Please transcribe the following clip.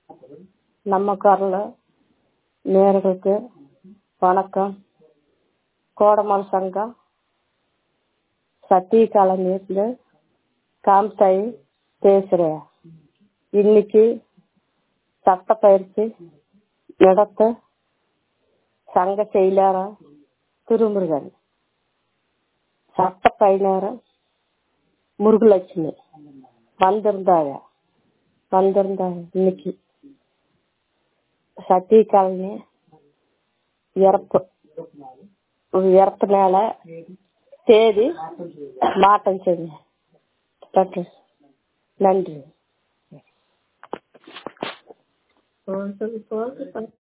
நம்ம குரல் நேயர்களுக்கு வணக்கம் கோடமால் சங்கம் சத்திய காலனியிலேருந்து காமத்தாயி பேசுகிறேன் இன்னைக்கு சட்டப்பயிற்சி நடத்த சங்க செயலாளர் திருமுருகன் சட்ட பயிலாளர் முருகலட்சுமி வந்திருந்தாங்க வந்திருந்தாங்க இன்னைக்கு சத்திய காலனி இறப்பு இறப்புனால தேதி மாற்றம் செய்யுங்க நன்றி